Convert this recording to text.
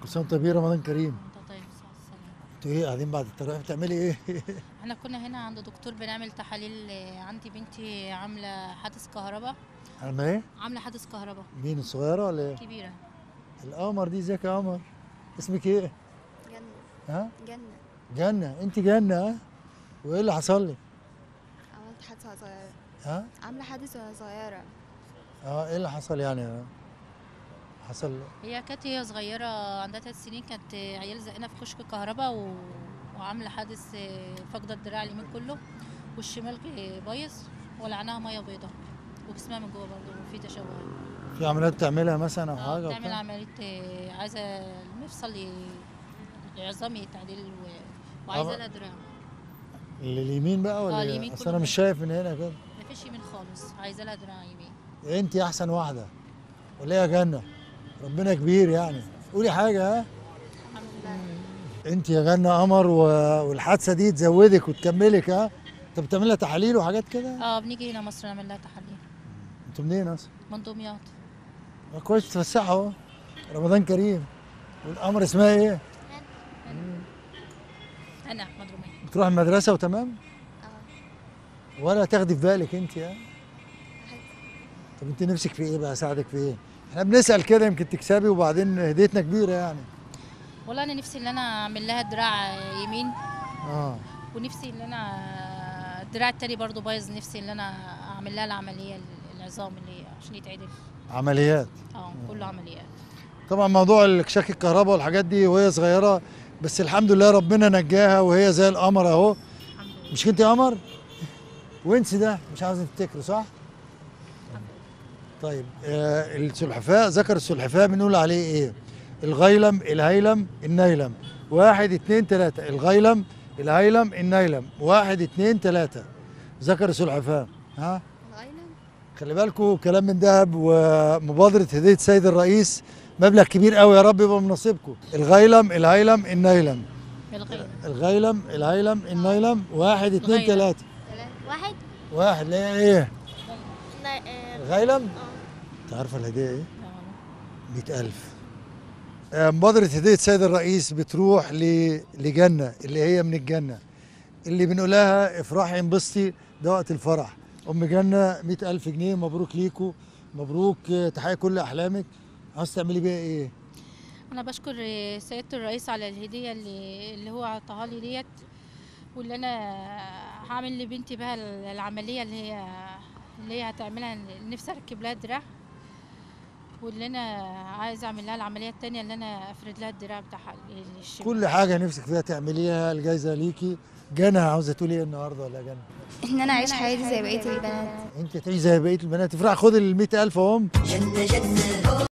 كل سنه وانت طيب رمضان كريم انت طيب صح السلام انتوا ايه قاعدين بعد التراويح بتعملي ايه احنا كنا هنا عند دكتور بنعمل تحاليل آه، عندي بنتي عامله حادث كهرباء عامله ايه عامله حادث كهرباء مين الصغيره ولا ايه كبيره القمر دي ازيك يا قمر اسمك ايه جنة ها جنة جنه انت جنه ها وايه اللي حصل لك عملت حادثة صغيرة ها عاملة حادثة وأنا صغيرة اه ايه اللي حصل يعني حصل هي كانت هي صغيره عندها ثلاث سنين كانت آه، عيال زقنا في كشك كهرباء و... وعامله حادث آه، فاقده الدراع اليمين كله والشمال آه، بايظ ولعناها ميه بيضاء وجسمها من جوه برضه وفي تشوه في عمليات تعملها مثلا او آه، حاجه بتعمل وبتاع؟ عمليه آه، عايزه المفصل ي- العظام يتعدل و... وعايزه طبعا. لها دراع اللي اليمين بقى ولا آه، ايه اليمين اصل كله انا مش شايف من هنا كده مفيش يمين خالص عايزه لها دراع يمين انت احسن واحده ولا إيه يا جنه ربنا كبير يعني قولي حاجه ها الحمد لله انت يا جنه قمر و... والحادثه دي تزودك وتكملك ها انت بتعمل لها تحاليل وحاجات كده اه بنيجي هنا مصر نعمل لها تحاليل انتوا منين اصلا من دمياط ما كويس تتفسحوا اهو رمضان كريم والقمر اسمها ايه انا احمد رمية بتروح المدرسه وتمام اه ولا تاخدي في بالك انت ها عادي. طب انت نفسك في ايه بقى اساعدك في ايه احنا بنسال كده يمكن تكسبي وبعدين هديتنا كبيره يعني والله انا نفسي ان انا اعمل لها دراع يمين اه ونفسي ان انا الدراع التاني برضو بايظ نفسي ان انا اعمل لها العمليه العظام اللي عشان يتعدل عمليات اه كله عمليات طبعا موضوع الكشاك الكهرباء والحاجات دي وهي صغيره بس الحمد لله ربنا نجاها وهي زي القمر اهو الحمد لله مش كنت قمر وانس ده مش عاوز تفتكره صح الحمد لله طيب آه السلحفاء ذكر السلحفاء بنقول عليه ايه الغيلم الهيلم النيلم واحد اتنين تلاتة الغيلم الهيلم النيلم واحد اتنين تلاتة ذكر السلحفاء ها الغيلم خلي بالكم كلام من ذهب ومبادرة هدية السيد الرئيس مبلغ كبير قوي يا رب يبقى من نصيبكم الغيلم الهيلم النيلم الغير الغيلم الهيلم النيلم واحد اتنين الغيلم. تلاتة واحد واحد اللي هي ايه اه الغيلم انت عارفة الهدية ايه مئة ألف آه، مبادرة هدية السيد الرئيس بتروح ل- لجنة اللي هي من الجنة اللي بنقول لها افرحي انبسطي ده وقت الفرح أم جنة مئة ألف جنيه مبروك ليكوا مبروك آه، تحقق كل أحلامك عاوز تعملي بيها إيه؟ انا بشكر سياده الرئيس على الهديه اللي اللي هو عطاها لي ديت واللي انا هعمل لبنتي بقى العمليه اللي هي اللي هي هتعملها نفسي اركب لها دراع واللي انا عايزه اعمل لها العمليه التانية اللي انا افرد لها الدراع بتاعها الشمال كل حاجة نفسك فيها تعمليها الجايزة ليكي جنى عاوزة تقولي إيه النهاردة ولا جنى؟ ان انا اعيش حياتي زي بقية البنات أنت تعيش زي بقية البنات تفرح خد ال 100000 أهم